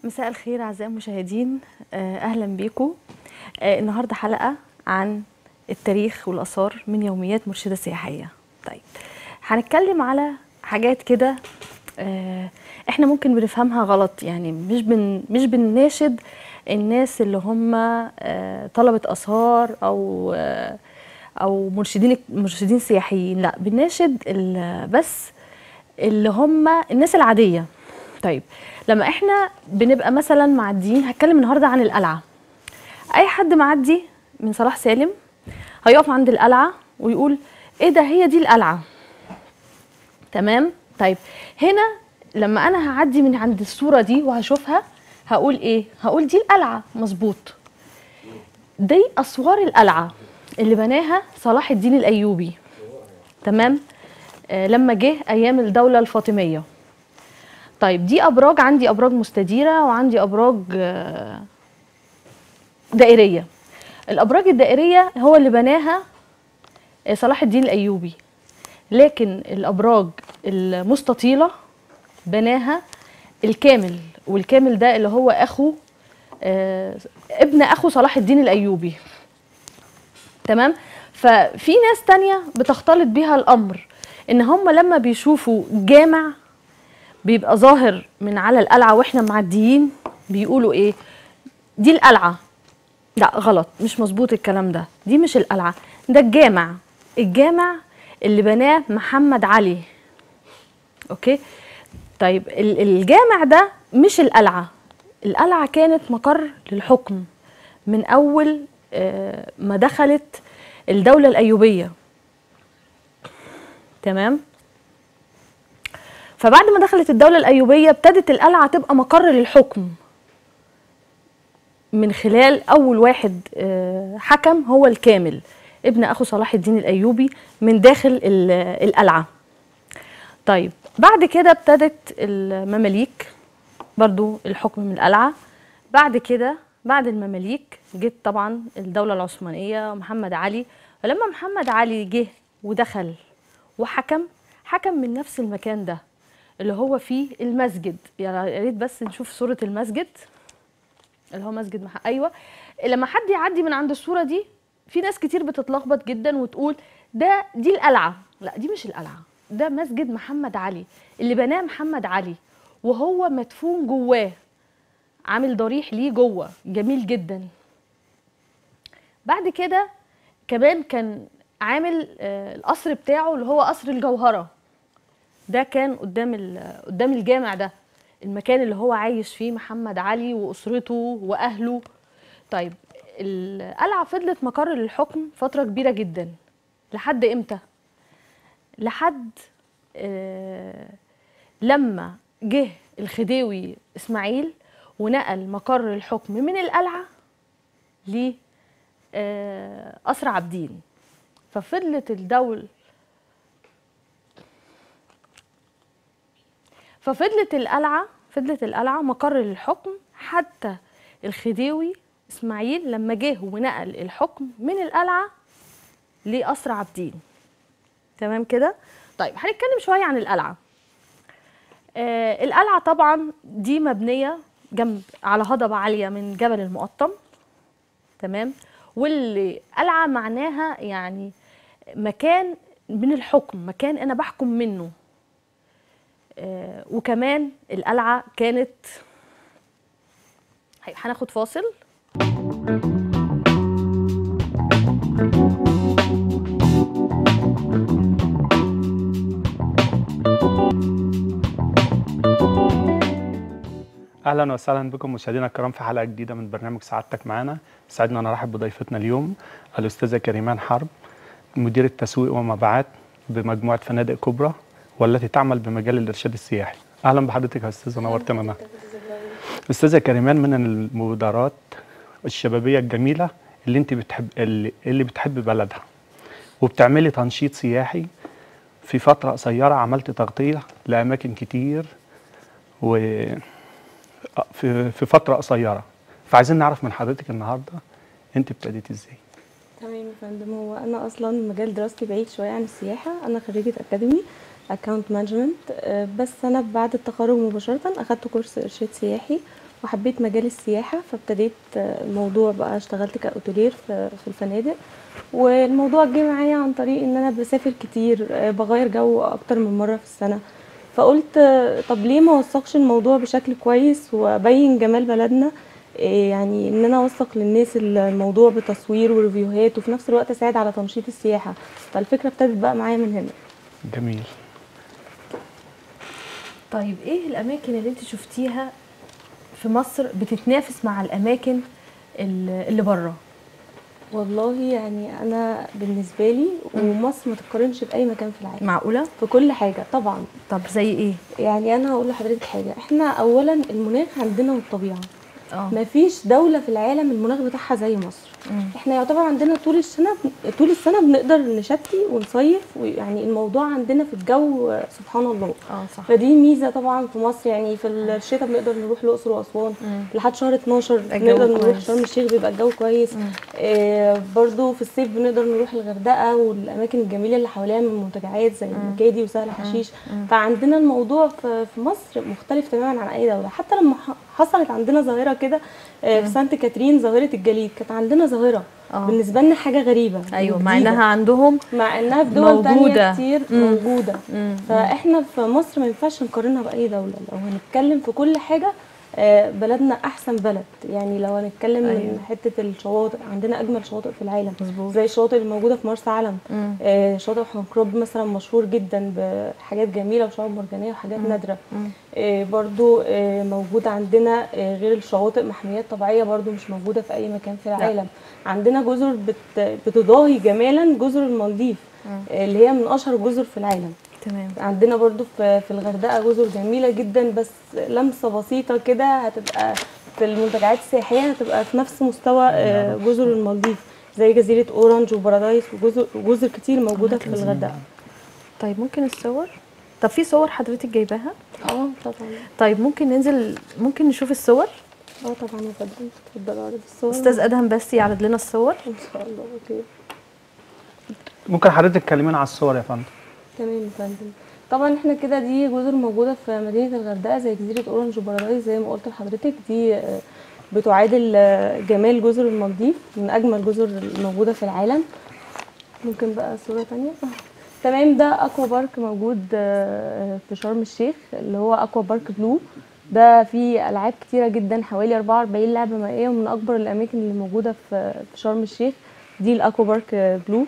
مساء الخير اعزائي المشاهدين آه، اهلا بيكم آه، النهارده حلقه عن التاريخ والاثار من يوميات مرشده سياحيه طيب هنتكلم على حاجات كده آه، احنا ممكن بنفهمها غلط يعني مش بن مش بنناشد الناس اللي هم آه، طلبه اثار او آه، او مرشدين مرشدين سياحيين لا بنناشد ال- بس اللي هم الناس العاديه طيب لما احنا بنبقى مثلا معديين هتكلم النهارده عن القلعه اي حد معدي من صلاح سالم هيقف عند القلعه ويقول ايه ده هي دي القلعه تمام طيب هنا لما انا هعدي من عند الصوره دي وهشوفها هقول ايه هقول دي القلعه مظبوط دي اسوار القلعه اللي بناها صلاح الدين الايوبي تمام آه لما جه ايام الدوله الفاطميه طيب دي ابراج عندي ابراج مستديره وعندي ابراج آه، دائريه الابراج الدائريه هو اللي بناها آه، صلاح الدين الايوبي لكن الابراج المستطيله بناها الكامل والكامل ده اللي هو اخو آه، ابن اخو صلاح الدين الايوبي تمام ففي ناس تانية بتختلط بيها الامر ان هم لما بيشوفوا جامع بيبقى ظاهر من على القلعه واحنا معديين بيقولوا ايه دي القلعه لا غلط مش مظبوط الكلام ده دي مش القلعه ده الجامع الجامع اللي بناه محمد علي اوكي طيب ال- الجامع ده مش القلعه القلعه كانت مقر للحكم من اول آه، ما دخلت الدوله الايوبيه تمام فبعد ما دخلت الدولة الأيوبية ابتدت القلعة تبقى مقر للحكم من خلال أول واحد آه، حكم هو الكامل ابن أخو صلاح الدين الأيوبي من داخل ال- القلعة طيب بعد كده ابتدت المماليك برضو الحكم من القلعة بعد كده بعد المماليك جت طبعا الدولة العثمانية محمد علي فلما محمد علي جه ودخل وحكم حكم من نفس المكان ده اللي هو فيه المسجد يعني يا ريت بس نشوف صورة المسجد اللي هو مسجد مح... ايوه لما حد يعدي من عند الصورة دي في ناس كتير بتتلخبط جدا وتقول ده دي القلعة لا دي مش القلعة ده مسجد محمد علي اللي بناه محمد علي وهو مدفون جواه عامل ضريح ليه جوه جميل جدا بعد كده كمان كان عامل آه، القصر بتاعه اللي هو قصر الجوهره ده كان قدام ال- قدام الجامع ده المكان اللي هو عايش فيه محمد علي واسرته واهله طيب القلعه فضلت مقر للحكم فتره كبيره جدا لحد امتى لحد آه لما جه الخديوي اسماعيل ونقل مقر الحكم من القلعه ل آه، قصر عابدين ففضلت الدولة ففضلت القلعة فضلت القلعة مقر للحكم حتى الخديوي إسماعيل لما جه ونقل الحكم من القلعة لقصر عابدين تمام كده طيب هنتكلم شوية عن القلعة آه القلعة طبعا دي مبنية جنب على هضبة عالية من جبل المقطم تمام واللي قلعة معناها يعني مكان من الحكم مكان انا بحكم منه آه وكمان القلعه كانت هي- هناخد فاصل اهلا وسهلا بكم مشاهدينا الكرام في حلقه جديده من برنامج سعادتك معانا سعدنا نرحب بضيفتنا اليوم الاستاذه كريمان حرب مدير التسويق والمبيعات بمجموعه فنادق كبرى والتي تعمل بمجال الارشاد السياحي اهلا بحضرتك يا استاذه نورتنا النهارده استاذه كريمان من المبادرات الشبابيه الجميله اللي انت بتحب اللي, اللي بتحب بلدها وبتعملي تنشيط سياحي في فتره قصيره عملت تغطيه لاماكن كتير و في في فتره قصيره فعايزين نعرف من حضرتك النهارده انت ابتديتي ازاي تمام يا فندم هو انا اصلا مجال دراستي بعيد شويه عن السياحه انا خريجه اكاديمي اكاونت مانجمنت بس انا بعد التخرج مباشره اخدت كورس ارشاد سياحي وحبيت مجال السياحة فابتديت آه، الموضوع بقى اشتغلت كأوتيلير في في الفنادق والموضوع جه معايا عن طريق ان انا بسافر كتير آه، بغير جو اكتر من مرة في السنة فقلت آه، طب ليه ما اوثقش الموضوع بشكل كويس وابين جمال بلدنا إيه يعني ان انا اوثق للناس الموضوع بتصوير وريفيوهات وفي نفس الوقت اساعد على تنشيط السياحة فالفكرة ابتدت بقى معايا من هنا جميل طيب ايه الاماكن اللي انت شفتيها في مصر بتتنافس مع الاماكن ال- اللي بره والله يعني انا بالنسبة لي ومصر ما تتقارنش بأي مكان في العالم معقوله في كل حاجة طبعا طب زي ايه يعني انا هقول لحضرتك حاجه احنا اولا المناخ عندنا والطبيعه اه مفيش دوله في العالم المناخ بتاعها زي مصر مم. احنا يعتبر عندنا طول السنه طول السنه بنقدر نشتي ونصيف ويعني الموضوع عندنا في الجو سبحان الله اه صح فدي ميزه طبعا في مصر يعني في الشتاء بنقدر نروح الاقصر واسوان مم. لحد شهر 12 الجو بنقدر نروح كويس. شرم الشيخ بيبقى الجو كويس مم. آه برضو في الصيف بنقدر نروح الغردقه والاماكن الجميله اللي حواليها من منتجعات زي المكادي وسهل حشيش فعندنا الموضوع في في مصر مختلف تماما عن اي دوله حتى لما ح- حصلت عندنا ظاهره كده آه، في سانت كاترين ظاهره الجليد كانت عندنا ظاهره آه. بالنسبه لنا حاجه غريبه ايوه مع وجديدة. انها عندهم مع انها في دول موجودة. تانية كتير مم. موجوده مم. فاحنا في مصر ما ينفعش نقارنها باي دوله لو هنتكلم في كل حاجه آه، بلدنا احسن بلد يعني لو هنتكلم أيوة. من حته الشواطئ عندنا اجمل شواطئ في العالم مظبوط. زي الشواطئ اللي موجوده في مرسى علم مم. آه، شاطئ حنكروب مثلا مشهور جدا بحاجات جميله وشعاب مرجانيه وحاجات نادره مم. آه، برضو آه، موجود عندنا آه، غير الشواطئ محميات طبيعيه برضو مش موجوده في اي مكان في العالم عندنا جزر بت- بتضاهي جمالا جزر المالديف آه، اللي هي من اشهر الجزر في العالم تمام عندنا برضو في في الغردقه جزر جميله جدا بس لمسه بسيطه كده هتبقى في المنتجعات السياحيه هتبقى في نفس مستوى آه، جزر المالديف زي جزيره اورنج وبارادايس وجزر وجزر كتير موجوده في الغردقه طيب ممكن الصور طب في صور حضرتك جايباها اه طبعا طيب ممكن ننزل ممكن نشوف الصور اه طبعا يا فندم اتفضلوا اعرض الصور استاذ ادهم بس يعرض لنا الصور ان شاء الله اوكي ممكن حضرتك تكلمينا على الصور يا فندم تمام يا فندم طبعا احنا كده دي جزر موجوده في مدينه الغردقه زي جزيره اورنج وبارادايس زي ما قلت لحضرتك دي آه، بتعادل آه، جمال جزر المالديف من اجمل الجزر الموجوده في العالم ممكن بقى صوره تانية تمام ده اكوا بارك موجود آه، في شرم الشيخ اللي هو اكوا بارك بلو ده فيه العاب كتيره جدا حوالي 44 لعبه مائيه ومن اكبر الاماكن اللي موجوده في في شرم الشيخ دي الاكوا بارك آه، بلو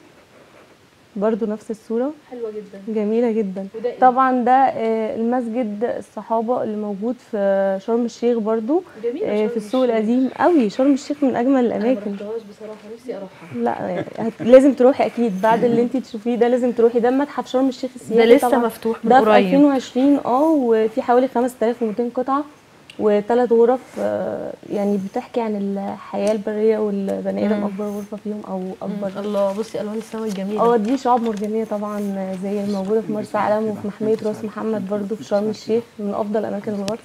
برضو نفس الصوره حلوه جدا جميلة جدا وده إيه؟ طبعا ده آه، المسجد الصحابة اللي موجود في شرم الشيخ برضو جميلة آه، شرم في السوق الشيخ. القديم قوي شرم الشيخ من أجمل انا ما الأماكن رحتهاش بصراحه نفسي اروحها لا يعني هت- لازم تروحي أكيد بعد اللي انت تشوفيه ده لازم تروحي ده متحف شرم الشيخ ده السياحي لسه طبعا مفتوح من ده في قريب 2020 اه وفي حوالي 5200 قطعة وثلاث غرف آه، يعني بتحكي عن الحياة البرية والبني آدم مم. أكبر غرفة فيهم أو أكبر الله بصي الوان السما الجميله اه دي شعاب مرجانيه طبعا زي الموجوده في مرسى علم وفي محميه راس محمد برضو في شرم الشيخ من افضل اماكن الغطس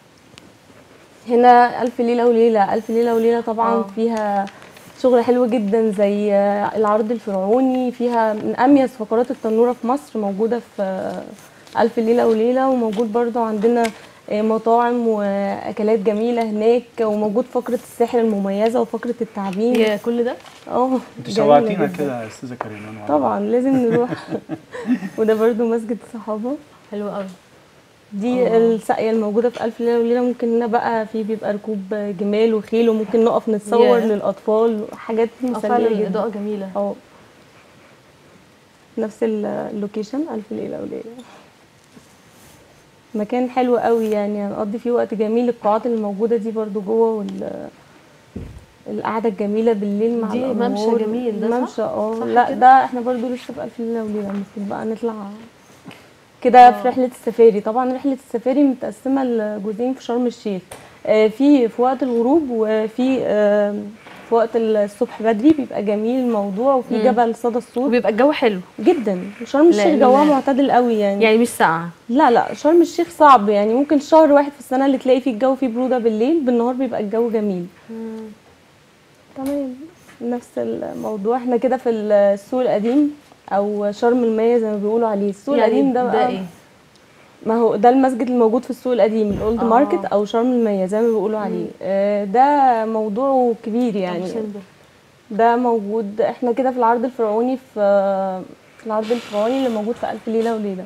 هنا الف ليله وليله الف ليله وليله طبعا آه. فيها شغل حلو جدا زي العرض الفرعوني فيها من اميز فقرات التنوره في مصر موجوده في الف ليله وليله وموجود برضو عندنا مطاعم واكلات جميله هناك وموجود فقره الساحر المميزه وفقره التعبين هي كل ده اه انت جميلة شوقتينا جداً. كده يا استاذه كريم أنا طبعا لازم نروح وده برضو مسجد الصحابه حلو قوي دي آه. الساقيه الموجوده في الف ليله وليله ممكن هنا بقى في بيبقى ركوب جمال وخيل وممكن نقف نتصور ياه. للاطفال وحاجات اه فعلا مسليه جدا الاضاءه جميله اه نفس ال- اللوكيشن الف ليله وليله مكان حلو قوي يعني هنقضي فيه وقت جميل القاعات اللي موجوده دي برضو جوه وال القعده الجميله بالليل مع دي الأنوار. ممشى جميل ده صح؟ ممشى اه صح لا كده؟ ده احنا برضو لسه في الف ليله وليله المفروض بقى نطلع كده في رحله السفاري طبعا رحله السفاري متقسمه لجزئين في شرم الشيخ آه، في في وقت الغروب وفي آه، في وقت الصبح بدري بيبقى جميل الموضوع وفي مم. جبل صدى الصوت وبيبقى الجو حلو جدا شرم الشيخ لأن- جواها معتدل قوي يعني. يعني مش ساقعه لا لا شرم الشيخ صعب يعني ممكن شهر واحد في السنه اللي تلاقي فيه الجو فيه بروده بالليل بالنهار بيبقى الجو جميل تمام نفس الموضوع احنا كده في السوق القديم او شرم المية زي ما بيقولوا عليه السوق يعني القديم ده بقى ايه ما هو ده المسجد الموجود في السوق القديم الاولد آه. ماركت او شرم المية زي ما بيقولوا عليه آه، ده موضوع كبير يعني ده موجود احنا كده في العرض الفرعوني في في العرض الفرعوني اللي موجود في ألف ليلة وليلة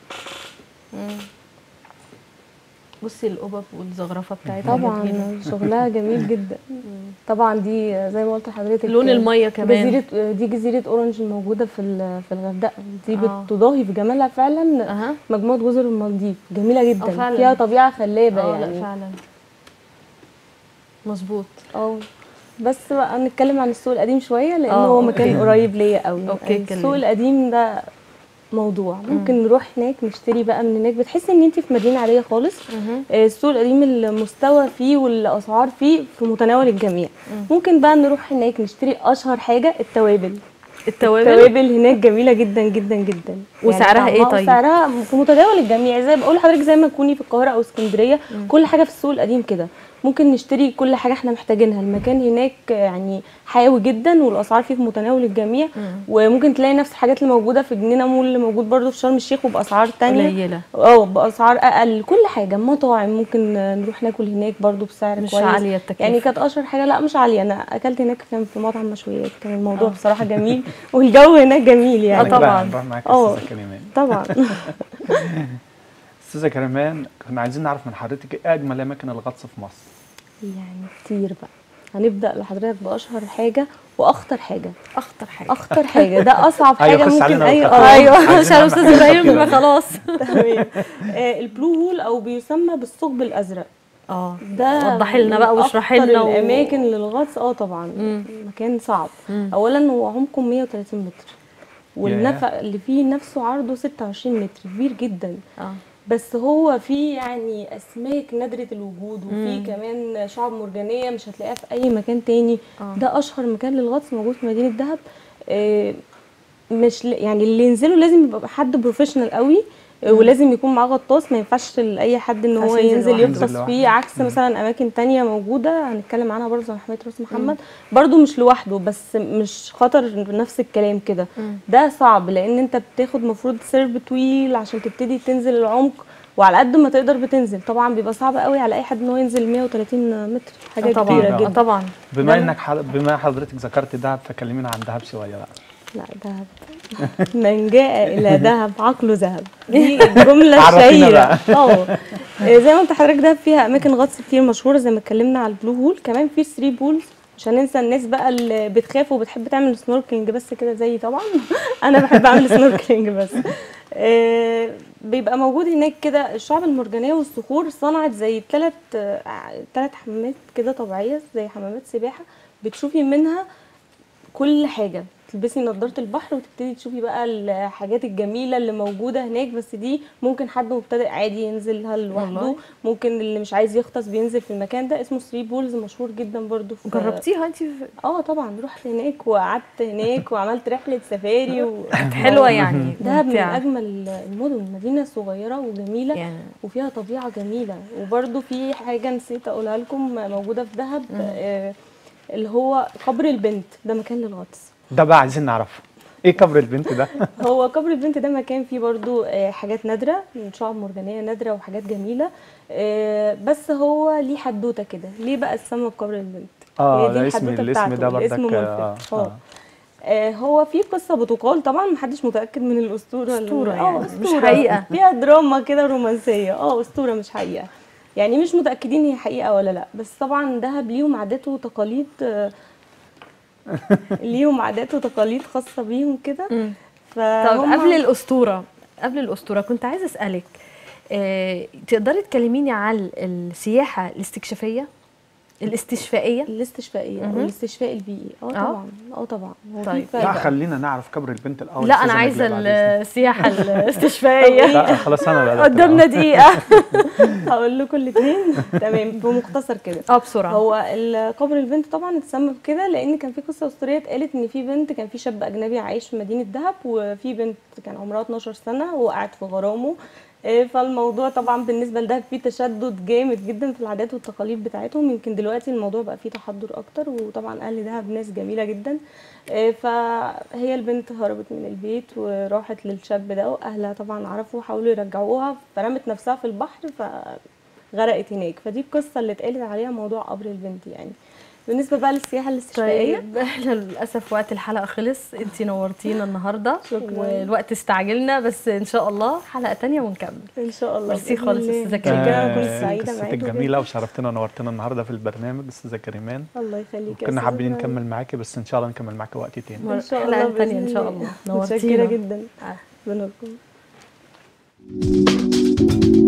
بصي القبب والزخرفه بتاعتها جميلة. طبعا شغلها جميل جدا طبعا دي زي ما قلت لحضرتك لون الميه كمان جزيرة دي جزيرة اورنج الموجودة في ال- في الغردقة دي آه. بتضاهي بجمالها فعلا اها مجموعة جزر المالديف جميلة جدا فعلا. فيها طبيعة خلابة اه لا يعني فعلا مظبوط اه بس بقى نتكلم عن السوق القديم شويه لان اه، هو اوكي. مكان قريب ليا قوي اوكي، السوق كلمني. القديم ده موضوع ممكن نروح هناك نشتري بقى من هناك بتحسي ان انت في مدينه عاديه خالص آه، السوق القديم المستوى فيه والاسعار فيه في متناول الجميع ممكن بقى نروح هناك نشتري اشهر حاجه التوابل التوابل التوابل هناك جميله جدا جدا جدا وسعرها ايه طعمها- طيب؟ سعرها في متداول الجميع زي بقول لحضرتك زي ما تكوني في القاهره او اسكندريه كل حاجه في السوق القديم كده ممكن نشتري كل حاجه احنا محتاجينها المكان هناك يعني حيوي جدا والاسعار فيه في متناول الجميع وممكن تلاقي نفس الحاجات اللي موجوده في جنينه مول اللي موجود برضو في شرم الشيخ وباسعار تانية قليله اه باسعار اقل كل حاجه مطاعم ممكن نروح ناكل هناك برضو بسعر مش كويس عاليه التكلفه يعني كانت اشهر حاجه لا مش عاليه انا اكلت هناك كان في مطعم مشويات كان الموضوع بصراحه جميل والجو هناك جميل آه يعني طبعاً. نروح معاك اه. استاذه كريمان طبعا استاذه كريمان كنا عايزين نعرف من حضرتك ايه اجمل اماكن الغطس في مصر يعني كتير بقى هنبدا لحضرتك باشهر حاجه واخطر حاجه اخطر حاجه اخطر حاجه ده اصعب أيوة، حاجه خش ممكن علينا اي بالخطوة. اه ايوه عايزين عشان نعرف استاذ حاجة ابراهيم كده. يبقى خلاص تمام آه، البلو هول او بيسمى بالثقب الازرق اه ده وضحي لنا بقى واشرحي أخطر لنا و- الاماكن للغطس اه طبعا مكان صعب اولا هو عمقه 130 متر والنفق اللي فيه نفسه عرضه 26 متر كبير جدا اه بس هو فيه يعني اسماك نادره الوجود وفيه كمان شعاب مرجانيه مش هتلاقيها في اي مكان تاني آه. ده اشهر مكان للغطس موجود في مدينه دهب آه، مش ل- يعني اللي ينزلوا لازم يبقى حد بروفيشنال قوي آه، ولازم يكون معاه غطاس ما ينفعش لاي حد ان هو ينفعش ينزل ينزل لوحده. يغطس ينزل فيه لوحده. عكس مثلا اماكن تانية موجوده هنتكلم عنها برضه زي محميه راس محمد برضه مش لوحده بس مش خطر بنفس الكلام كده ده صعب لان انت بتاخد مفروض سيرف طويل عشان تبتدي تنزل العمق وعلى قد ما تقدر بتنزل طبعا بيبقى صعب قوي على اي حد ان هو ينزل 130 متر حاجه آه طبعا كبيره آه جدا طبعا بما ده- انك حض... بما حضرتك ذكرت دهب فكلمينا عن دهب شويه بقى لا دهب من جاء الى دهب عقله ذهب دي جمله عرفينا شهيره بقى. اه زي ما انت حضرتك دهب فيها اماكن غطس كتير مشهوره زي ما اتكلمنا على البلو هول كمان في 3 بولز مش هننسى الناس بقى اللي بتخاف وبتحب تعمل سنوركلينج بس كده زي طبعا انا بحب اعمل سنوركلينج بس آه، بيبقى موجود هناك كده الشعب المرجانيه والصخور صنعت زي ثلاث ثلاث حمامات كده طبيعيه زي حمامات سباحه بتشوفي منها كل حاجه تلبسي نظاره البحر وتبتدي تشوفي بقى الحاجات الجميله اللي موجوده هناك بس دي ممكن حد مبتدئ عادي ينزلها لوحده والله. ممكن اللي مش عايز يغطس بينزل في المكان ده اسمه 3 بولز مشهور جدا برضو في جربتيها انت اه طبعا رحت هناك وقعدت هناك وعملت رحله سفاري و... حلوه يعني دهب من ممتعة. اجمل المدن مدينه صغيره وجميله يعني وفيها طبيعه جميله وبرده في حاجه نسيت اقولها لكم موجوده في دهب آه اللي هو قبر البنت ده مكان للغطس ده بقى عايزين نعرفه ايه كبر البنت ده هو قبر البنت ده مكان فيه برضو آه، حاجات نادرة شعب مرجانية نادرة وحاجات جميلة آه، بس هو ليه حدوتة كده ليه بقى اتسمى بقبر البنت اه هي دي ده اسم الحدوتة الاسم بتاعته، ده بردك الاسم آه. ملفت. آه. اه آه، هو في قصة بتقال طبعا محدش متأكد من الأسطورة اللي- أسطورة اه يعني، مش أسطورة حقيقة. فيها دراما كده رومانسية اه أسطورة مش حقيقة يعني مش متأكدين هي حقيقة ولا لا بس طبعا دهب ليهم عادات وتقاليد آه، ليهم عادات وتقاليد خاصة بيهم كده مم. طب فهم قبل الاسطوره قبل الاسطوره كنت عايزه اسالك آه، تقدري تكلميني عن السياحه الاستكشافيه الاستشفائيه الاستشفائيه او مهم. الاستشفاء البيئي اه آه. طبعا اه طبعا هو في طيب. فرق لا بقى. خلينا نعرف كبر البنت الاول لا انا أستاذة عايزه نجلاء بعد إذنك. السياحه الاستشفائيه لا خلاص انا بدأت قدامنا دقيقه هقول لكم الاثنين تمام بمختصر كده اه بسرعه هو ال- قبر البنت طبعا اتسمى بكده لان كان في قصه اسطوريه اتقالت ان في بنت كان في شاب اجنبي عايش في مدينه دهب وفي بنت كان عمرها 12 سنه وقعت في غرامه آه، فالموضوع طبعا بالنسبه لده فيه تشدد جامد جدا في العادات والتقاليد بتاعتهم يمكن دلوقتي الموضوع بقى فيه تحضر اكتر وطبعا اهل دهب ناس جميله جدا آه، فهي البنت هربت من البيت وراحت للشاب ده واهلها طبعا عرفوا حاولوا يرجعوها فرمت نفسها في البحر فغرقت هناك فدي القصه اللي اتقالت عليها موضوع قبر البنت يعني بالنسبه بقى للسياحه الاستشفائيه طيب احنا للاسف وقت الحلقه خلص انت نورتينا النهارده شكراً. والوقت استعجلنا بس ان شاء الله حلقه تانية ونكمل ان شاء الله ميرسي بإذن خالص الله. أستاذة شكراً، كريمان. انا كنت آه، سعيده قصتك معاكم جميله وشرفتنا ونورتنا النهارده في البرنامج استاذه كريمان الله يخليك يا كنا أستاذ حابين إبراهيم. نكمل معاكي بس ان شاء الله نكمل معاكي وقت تاني ان شاء حلقة الله تانية بإذن إن شاء الله. الله. متشكره نورتينا. جدا آه. بنوركم